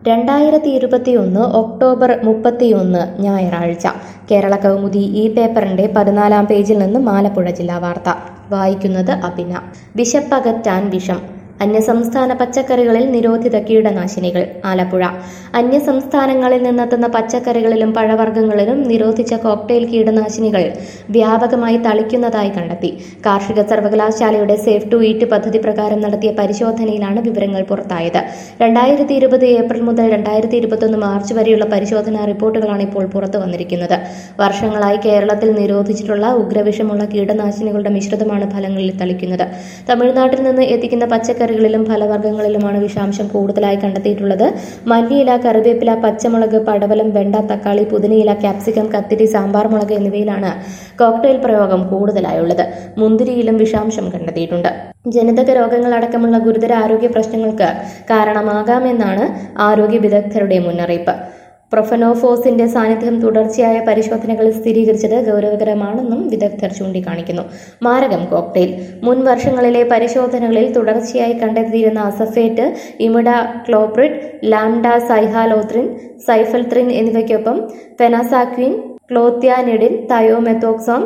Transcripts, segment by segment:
രണ്ടായിരത്തി ഇരുപത്തിയൊന്ന് ഒക്ടോബർ മുപ്പത്തിയൊന്ന് ഞായറാഴ്ച കേരള കൗമുദി ഈ പേപ്പറിന്റെ പതിനാലാം പേജിൽ നിന്ന് ആലപ്പുഴ ജില്ലാ വാർത്ത വായിക്കുന്നത് അഭിന വിശപ്പകറ്റാൻ വിഷം അന്യസംസ്ഥാന പച്ചക്കറികളിൽ നിരോധിത കീടനാശിനികൾ ആലപ്പുഴ അന്യസംസ്ഥാനങ്ങളിൽ നിന്നെത്തുന്ന പച്ചക്കറികളിലും പഴവർഗ്ഗങ്ങളിലും നിരോധിച്ച കോക്ടെയിൽ കീടനാശിനികൾ വ്യാപകമായി തളിക്കുന്നതായി കണ്ടെത്തി കാർഷിക സർവകലാശാലയുടെ സേഫ് ടു ഈറ്റ് പദ്ധതി പ്രകാരം നടത്തിയ പരിശോധനയിലാണ് വിവരങ്ങൾ പുറത്തായത് രണ്ടായിരത്തി ഇരുപത് ഏപ്രിൽ മുതൽ രണ്ടായിരത്തി ഇരുപത്തൊന്ന് മാർച്ച് വരെയുള്ള പരിശോധനാ റിപ്പോർട്ടുകളാണ് ഇപ്പോൾ പുറത്തു വന്നിരിക്കുന്നത് വർഷങ്ങളായി കേരളത്തിൽ നിരോധിച്ചിട്ടുള്ള ഉഗ്രവിഷമുള്ള കീടനാശിനികളുടെ മിശ്രിതമാണ് ഫലങ്ങളിൽ തളിക്കുന്നത് തമിഴ്നാട്ടിൽ നിന്ന് എത്തിക്കുന്ന പച്ചക്കറികളിലും ഫലവർഗ്ഗങ്ങളിലുമാണ് വിഷാംശം കൂടുതലായി കണ്ടെത്തിയിട്ടുള്ളത് മല്ലിയില കറിവേപ്പില പച്ചമുളക് പടവലം വെണ്ട തക്കാളി പുതിനയില ക്യാപ്സിക്കം കത്തിരി സാമ്പാർ മുളക് എന്നിവയിലാണ് കോക്ടെയിൽ പ്രയോഗം കൂടുതലായുള്ളത് മുന്തിരിയിലും വിഷാംശം കണ്ടെത്തിയിട്ടുണ്ട് ജനിതക രോഗങ്ങളടക്കമുള്ള ഗുരുതര ആരോഗ്യ പ്രശ്നങ്ങൾക്ക് കാരണമാകാമെന്നാണ് ആരോഗ്യ വിദഗ്ധരുടെ മുന്നറിയിപ്പ് പ്രൊഫനോഫോസിന്റെ സാന്നിധ്യം തുടർച്ചയായ പരിശോധനകളിൽ സ്ഥിരീകരിച്ചത് ഗൗരവകരമാണെന്നും വിദഗ്ധർ ചൂണ്ടിക്കാണിക്കുന്നു മാരകം കോക്ടെയിൽ മുൻ വർഷങ്ങളിലെ പരിശോധനകളിൽ തുടർച്ചയായി കണ്ടെത്തിയിരുന്ന അസഫേറ്റ് ഇമിഡ ക്ലോപ്രിഡ് ലാംഡ സൈഹാലോത്രിൻ സൈഫൽത്രിൻ എന്നിവയ്ക്കൊപ്പം ഫെനാസാക്വിൻ ക്ലോത്യാനിഡിൻ തയോമെത്തോക്സോം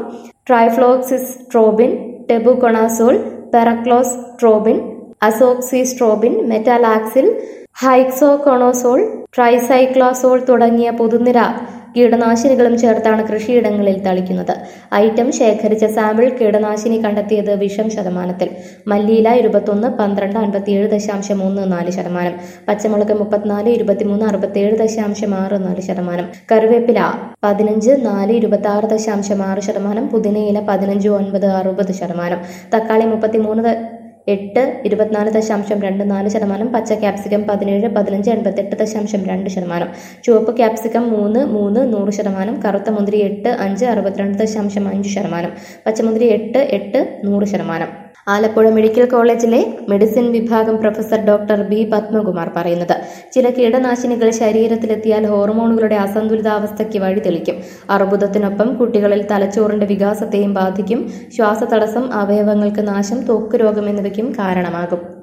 ട്രൈഫ്ലോക്സിസ്ട്രോബിൻ ടെബുകൊണാസോൾ പെറക്ലോസ് ട്രോബിൻ അസോക്സിസ്ട്രോബിൻ മെറ്റാലാക്സിൽ ഹൈക്സോകൊണോസോൾ ട്രൈസൈക്ലോസോൾ തുടങ്ങിയ പൊതുനിര കീടനാശിനികളും ചേർത്താണ് കൃഷിയിടങ്ങളിൽ തളിക്കുന്നത് ഐറ്റം ശേഖരിച്ച സാമ്പിൾ കീടനാശിനി കണ്ടെത്തിയത് വിഷം ശതമാനത്തിൽ മല്ലിയില ഇരുപത്തൊന്ന് പന്ത്രണ്ട് അൻപത്തിയേഴ് ദശാംശം മൂന്ന് നാല് ശതമാനം പച്ചമുളക് മുപ്പത്തിനാല് ഇരുപത്തിമൂന്ന് അറുപത്തിയേഴ് ദശാംശം ആറ് നാല് ശതമാനം കറിവേപ്പില പതിനഞ്ച് നാല് ഇരുപത്തി ആറ് ദശാംശം ആറ് ശതമാനം പുതിനയില പതിനഞ്ച് ഒൻപത് അറുപത് ശതമാനം തക്കാളി മുപ്പത്തിമൂന്ന് എട്ട് ഇരുപത്തിനാല് ദശാംശം രണ്ട് നാല് ശതമാനം പച്ച ക്യാപ്സിക്കം പതിനേഴ് പതിനഞ്ച് എൺപത്തെട്ട് ദശാംശം രണ്ട് ശതമാനം ചുവപ്പ് ക്യാപ്സിക്കം മൂന്ന് മൂന്ന് നൂറ് ശതമാനം കറുത്ത മുന്തിരി എട്ട് അഞ്ച് അറുപത്തിരണ്ട് ദശാംശം അഞ്ച് ശതമാനം പച്ചമുന്തിരി എട്ട് എട്ട് നൂറ് ശതമാനം ആലപ്പുഴ മെഡിക്കൽ കോളേജിലെ മെഡിസിൻ വിഭാഗം പ്രൊഫസർ ഡോക്ടർ ബി പത്മകുമാർ പറയുന്നത് ചില കീടനാശിനികൾ ശരീരത്തിലെത്തിയാൽ ഹോർമോണുകളുടെ അസന്തുലിതാവസ്ഥയ്ക്ക് വഴിതെളിക്കും അർബുദത്തിനൊപ്പം കുട്ടികളിൽ തലച്ചോറിന്റെ വികാസത്തെയും ബാധിക്കും ശ്വാസതടസ്സം അവയവങ്ങൾക്ക് നാശം ത്വക്ക് രോഗം എന്നിവയ്ക്കും കാരണമാകും